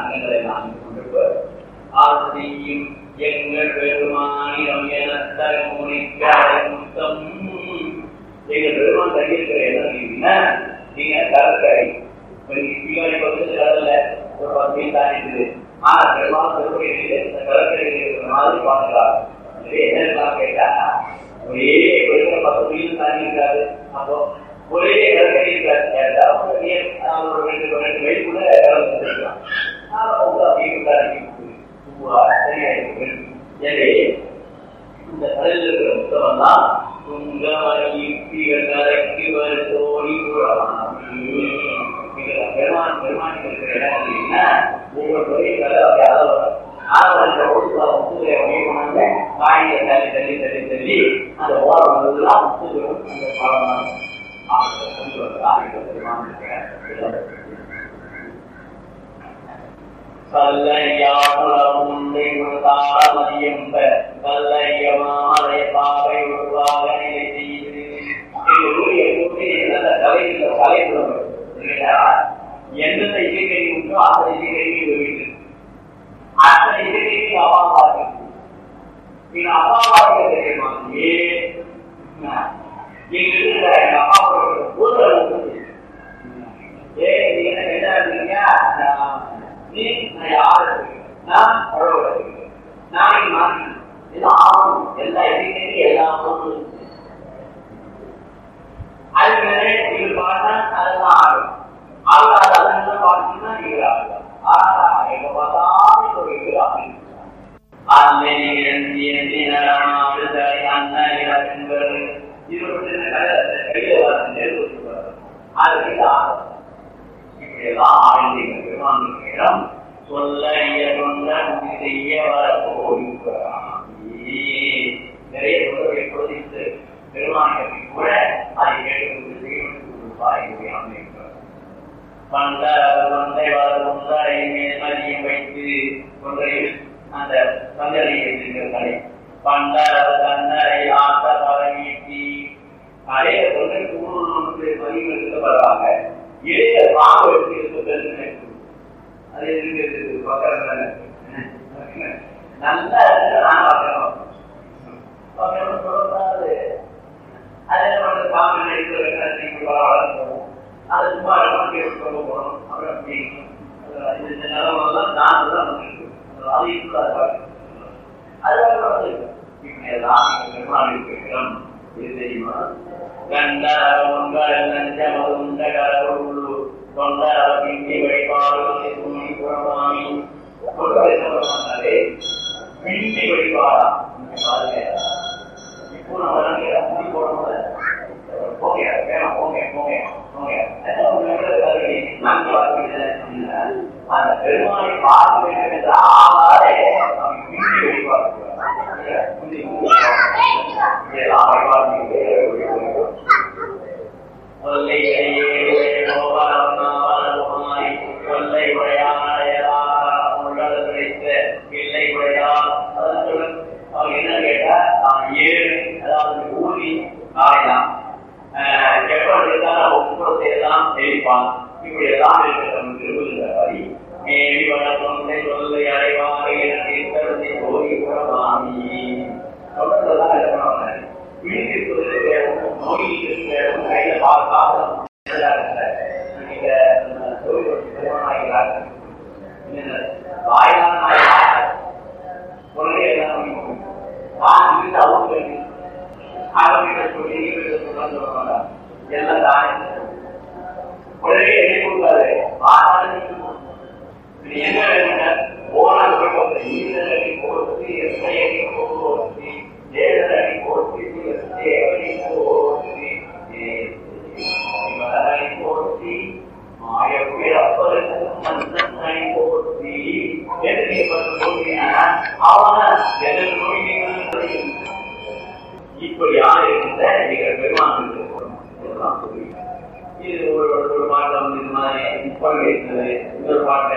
அங்கங்களை எல்லாம் கொண்டிருப்பார் ஆசியும் எங்கள் பெருமானிடம் எனத்தக முனிக்க முத்தம் எங்கள் பெருமான் தங்கியிருக்கிற இடம் இல்லைன்னா நீங்க கடற்கரை கீழே பக்கத்து கடல்ல ஒரு பத்து மீன் தாண்டிட்டு ஆனா பெருமாள் திருப்பதியில இந்த கடற்கரையில் இருக்கிற மாதிரி பார்க்கலாம் என்ன கேட்டா ஒரே இருக்கிற பத்து மீன் தாண்டி இருக்காது அப்போ ஒரே கடற்கரை இருக்காது கேட்டா ஒரு ரெண்டு ரெண்டு மைல் கூட கடல் எனவே இந்த கடலில் இருக்கிற புத்தகம் தான் பெருமான் பெருமான் இருக்கிற இடம் அப்படின்னா ஒவ்வொரு துறையும் அப்படி அளவு ஆரம்ப முத்துகளை வகைப்படாம காயை தள்ளி தள்ளி தள்ளி தள்ளி அந்த ஓரம் வந்ததுலாம் முத்துகளும் அந்த பழம் கொண்டு வந்தார் பெருமான் இருக்கிற இடம் கல்லையாமுளமுண்டை தாரமதியம்ப கல்லையமாலை பாவை உருவாக நிலை செய்து நல்ல கலையில் கலைப்புலம் எந்தெந்த இசைக்கறி உண்டோ அந்த இசைக்கறி வெளியிட்டு அத்தனை இசைக்கறி அப்பா பார்க்க நீங்க அப்பா பார்க்க தெரியுமா ஏன் இங்க இருக்கிற எங்க அப்பா ஊரில் ஏ நீங்க என்ன இருக்கீங்க நீ நான் யாரு நான் பழவ நான் மாறி எல்லாம் ஆகும் எல்லா எதிர்க்கையும் எல்லாம் அது மேலே நீங்கள் பார்த்தா அதெல்லாம் ஆகும் ஆகாத அதெல்லாம் பார்த்தீங்கன்னா நீங்கள் ஆகலாம் ஆனா எங்க பார்த்தாலும் ஒரு இது ஆகும் இப்படியெல்லாம் ஆழ்ந்து பெருமான் சொல்ல இயற்ற செய்ய வரப்போய் நிறைய சொல்லை கொடுத்து பெருமானை கூட அதை கேட்டு செய்ய பண்டார் வந்தை வந்தாரை மேல் மதியம் வைத்து ஒன்றையில் அந்த சந்தலை வைத்திருக்கிறார்கள் பண்டார் தன்னரை ஆத்த பரவீட்டி நிறைய கொண்டு கூறு பதிவு எடுக்கப்படுறாங்க இளைய பாம்பு எடுத்து அது இருக்கிறது பக்கம் நல்லா இருக்கு நான் பார்க்கணும் பார்க்கணும் சொல்லக்கூடாது அது என்ன பண்ணுறது பாம்பு எடுத்து வளர்க்கணும் அது சும்மா சொல்ல போகணும் அப்புறம் அப்படி இந்த நிலவெல்லாம் நான் தான் வந்துருக்கு அது இப்படியெல்லாம் பெருமாள் இருக்கிறோம் இது தெரியுமா கண்டார உங்கள் நஞ்சமது உண்ட கடவுள் தொண்டார பிங்கி வழிபாடு துணி புறமாமி கொடுத்தாலே பின்னி வழிபாடா இப்போ நம்ம முடி போடும்போது போங்க வேணாம் போங்க போங்க போங்க அந்த பெருமானை பார்க்க வேண்டும் என்ற ஆவாரே பின்னி வழிபாடு கொல்லை கொல்லை உள்ளது கிடைத்த இல்லை உடையார் அவங்க என்ன கேட்டா ஏழு அதாவது ஊதி காயலாம் எப்படி இருந்தாலும் உட்புறத்தை எல்லாம் தெரிவிப்பான் இப்படி எல்லாம் இருக்கிற திருவிழா வரி மேலி வளர்ந்த சொல்லை அடைவாக எனக்கு கருதி போய் புறமாமி சொல்றதெல்லாம் என்ன பண்ணுவாங்க விழித்திருப்பதற்கு வேணும் நோய் வேணும் கையில பார்க்காம நீங்க திருமணம் வாயிலான உடனே எல்லாம் நான் வீட்டு அவங்க அவங்க சொல்லி இவங்க சொல்றாங்க எல்லாம் தானே உடனே என்ன கொடுக்காது ஆனாலும் இது என்ன வேணுங்க போனால் போய் ஈரடி போட்டு எத்தனை போட்டு ஏழடி போட்டு தேவடி போட்டு இவரை போட்டு மாய பிறப்பதற்கு மந்தனை போட்டு எதிரி போட்டீங்கன்னா அவன எதிர் நோய் இப்படி யார் இருந்த நீங்கள் பெருமான் இது ஒரு ஒரு பாட்டை வந்து இந்த மாதிரி கொள்கை இருக்குது இன்னொரு பாட்டை